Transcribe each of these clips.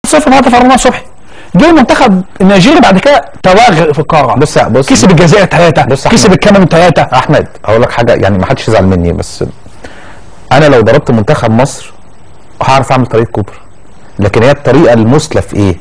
صفر مع رمضان صبحي جه المنتخب النيجيري بعد كده توغل في القاره بص بص كسب الجزائر ثلاثه بص يا كسب أحمد. الكاميرون ثلاثه احمد هقول لك حاجه يعني ما حدش يزعل مني بس انا لو ضربت منتخب مصر هعرف اعمل طريقه كوبر لكن هي الطريقه المثلى في ايه؟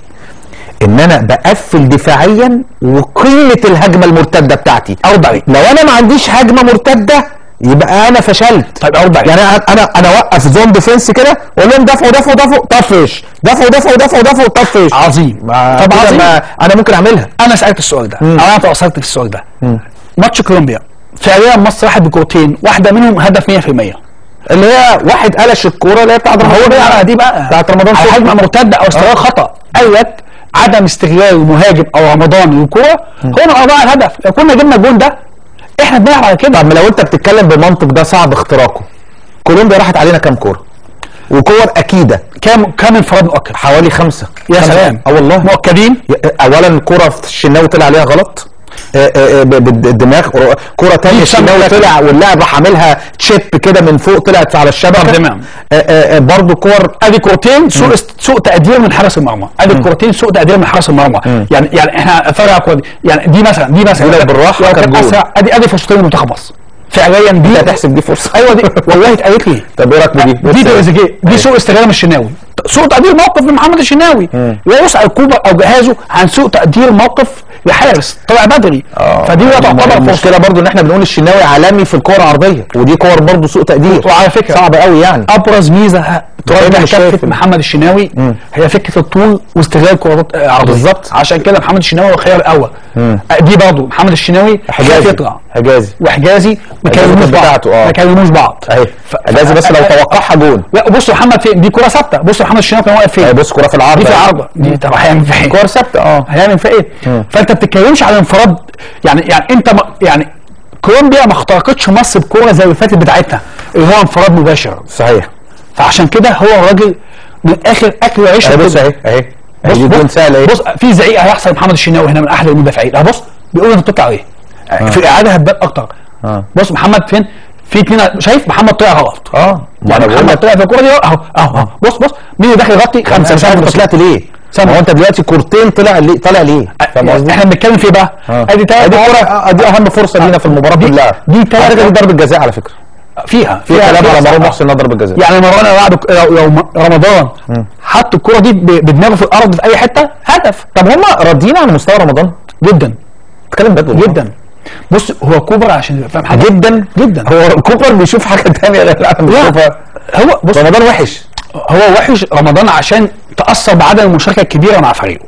ان انا بقفل دفاعيا وقله الهجمه المرتده بتاعتي ارد عليك لو انا ما عنديش هجمه مرتده يبقى انا فشلت طيب ارد عليك يعني انا انا انا اوقف زون ديفنس كده واقول لهم دفعوا دفعوا دفعوا طفش دفعوا دفعوا دفعوا دفعوا طفش عظيم ما طب كده عظيم ما انا ممكن اعملها انا سالت السؤال ده او انا توصلت السؤال ده ماتش كولومبيا فعليا مصر راحت بكورتين واحده منهم هدف 100% اللي هي واحد قلش الكوره اللي هي بتاعت ما هو بقى على دي بقى بتاعت رمضان على صبحي. هجمه مرتده او استغلال خطا قالت عدم استغلال المهاجم او رمضان للكوره هو اللي اضاع الهدف لو كنا جبنا الجون ده احنا بنلعب على كده طب لو انت بتتكلم بمنطق ده صعب اختراقه كولومبيا راحت علينا كام كوره وكور اكيده كام كام انفراد مؤكد حوالي خمسه يا خمسة. سلام اه والله مؤكدين اولا كوره في الشناوي طلع عليها غلط آه، آه، آه، ب- بالدماغ كوره تانية دي الشناوي بسبب طلع واللاعب راح عاملها تشيب كده من فوق طلعت على الشبكه طب تمام. آه، آه، آه، برضو كور ادي كورتين سوء است... سوء تقدير من حارس المرمى ادي كورتين سوء تقدير من حارس المرمى يعني يعني احنا اتفرج على الكوره دي يعني دي مثلا دي مثلا دي لو بالراحة لو كان كانت جول. اسرع ادي ادي فرصتين لمنتخب مصر فعليا دي انت هتحسب دي فرصه ايوه دي والله اتقالت لي طب ايه رايك بدي دي بص- تريزيجيه دي سوء استغلال من الشناوي سوء تقدير موقف من محمد الشناوي لا يسأل كوبر او جهازه عن سوء تقدير موقف لحارس طلع بدري فدي لا تعتبر فرصه المشكله برضو ان احنا بنقول الشناوي عالمي في الكوره العرضيه ودي كور برضو سوء تقدير وعلى فكره صعب قوي يعني ابرز ميزه تواجه مش شايف كفه محمد الشناوي هي فكره الطول واستغلال كرات آه، عرضيه بالظبط. عشان كده محمد الشناوي هو الخيار الاول آه، دي برضه محمد الشناوي خايف حجازي يطلع حجازي وحجازي ما حجازي كلموش كانت بعض بتاعته، اه. ما كلموش بعض اهي ف- حجازي بس لو ف- توقعها جون لا بصوا محمد فين دي كره ثابته بصوا محمد الشناوي كان واقف اهي فين بص كوره في العرض دي في اهي. عرضه دي طب هيعمل فيها ايه كور ثابته اه هيعمل فيها ايه فانت ما بتتكلمش على انفراد يعني يعني انت ما يعني كولومبيا ما اخترقتش مصر بكوره زي اللي فاتت بتاعتنا اللي هو انفراد مباشر صحيح فعشان كده هو الراجل من الاخر اكل عيش اهي بص اهي اهي بص دي جون بص, سهل اهي بص في زعيق هيحصل لمحمد الشناوي هنا من احد المدافعين اه بص بيقول انت بتطلع ايه في الاعاده هتبان اكتر آه. بص محمد فين في اتنين شايف محمد طلع غلط اه ما يعني انا بقول محمد لك طلع في الكوره دي اهو اهو اهو بص بص مين اللي داخل يغطي خمسه مش عارف انت طلعت ليه سامع. ما هو انت دلوقتي كورتين طلع ليه طالع ليه فاهم قصدي؟ احنا بنتكلم في ايه بقى؟ آه. ادي تلات ادي كوره آه، دي اهم فرصه لينا في المباراه دي- كلها دي تلات- على فكره دي ضربه جزاء على فكره فيها في كلام على مروان صح. محسن انها ضربه جزاء يعني مروان لو لعب لو, لو م- رمضان حط الكوره دي ب- بدماغه في الارض في اي حته هدف طب هم راضيين عن مستوى رمضان؟ جدا اتكلم بجد والله. جدا بص هو كوبر عشان يبقى فاهم حاجه جدا جدا هو كوبر بيشوف حاجه ثانيه غير اللي احنا بنشوفها هو بص رمضان وحش هو وحش رمضان عشان تاثر بعدم المشاركه الكبيره مع فريقه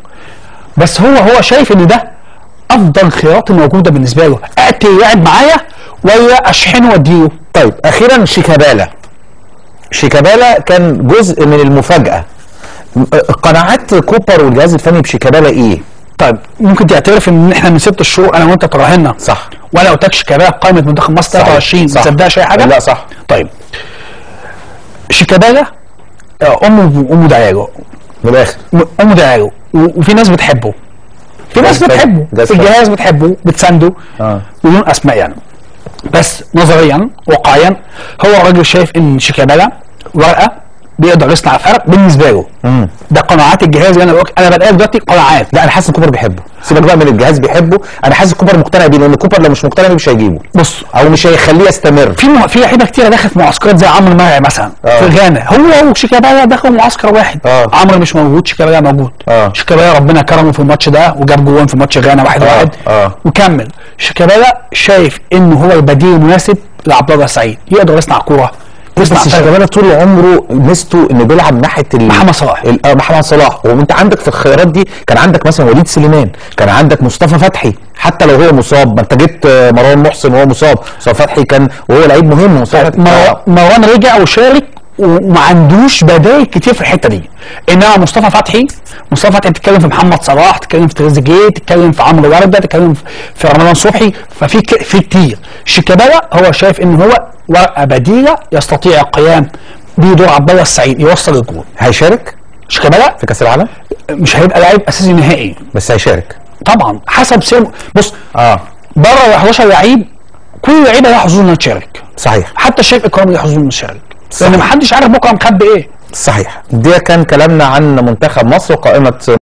بس هو هو شايف ان ده افضل خيارات الموجوده بالنسبه له اتي يلعب معايا ولا اشحنه واديله طيب اخيرا شيكابالا شيكابالا كان جزء من المفاجاه م- قناعات كوبر والجهاز الفني بشيكابالا ايه؟ طيب ممكن تعترف ان احنا من ست شهور انا وانت تراهنا صح وانا قلت لك شيكابالا قائمه منتخب مصر 23 ما صح. تصدقش اي حاجه لا صح طيب شيكابالا آه، امه امه دعاله من الاخر امه دعاله و- وفي ناس بتحبه في ناس جهاز فني. بتحبه جهاز فني. الجهاز بتحبه بتسانده اه بدون اسماء يعني بس نظريا واقعيا هو الراجل شايف ان شيكابالا ورقه بيقدر يصنع فرق بالنسبه له امم ده قناعات الجهاز اللي انا بقول انا بتقال دلوقتي قناعات لا انا حاسس ان كوبر بيحبه سيبك بقى من الجهاز بيحبه انا حاسس كوبر مقتنع بيه لان كوبر لو مش مقتنع بيه مش هيجيبه بص او مش هيخليه يستمر في م... في لعيبه كتيره دخلت معسكرات زي عمرو مرعي مثلا آه. في غانا هو وشيكابالا دخلوا معسكر واحد آه. عمرو مش موجود شيكابالا موجود آه. شيكابالا ربنا كرمه في الماتش ده وجاب جوان في ماتش غانا واحد آه. واحد آه. وكمل شيكابالا شايف ان هو البديل المناسب لعبد الله السعيد يقدر يصنع كوره يصنع بس فرق. شيكابالا طول عمره ميزته انه بيلعب ناحيه ال... محمد صلاح. ال... آه محمد صلاح وانت عندك في الخيارات دي كان عندك مثلا وليد سليمان كان عندك مصطفى فتحي حتى لو هو مصاب ما انت جبت آه، مروان محسن وهو مصاب مصطفى فتحي كان وهو لعيب مهم مصطفى فتحي مروان مروان رجع وشارك وما عندوش بدائل كتير في الحته دي انما مصطفى فتحي مصطفى فتحي بتتكلم في محمد صلاح تتكلم في تريزيجيه تتكلم في عمرو ورده تتكلم في- في رمضان صبحي ففي ك... في كتير شيكابالا هو شايف ان هو ورقه بديله يستطيع القيام بدور عبد الله السعيد يوصل الجول هيشارك شيكابالا في كاس العالم مش هيبقى لاعب اساسي نهائي بس هيشارك طبعا حسب سن بص اه بره ال 11 لعيب كل لعيبه لها حظوظ انها تشارك صحيح حتى الشريف اكرامي ليه حظوظ انه يشارك لان ما حدش عارف بكره مخبي ايه صحيح ده كان كلامنا عن منتخب مصر وقائمه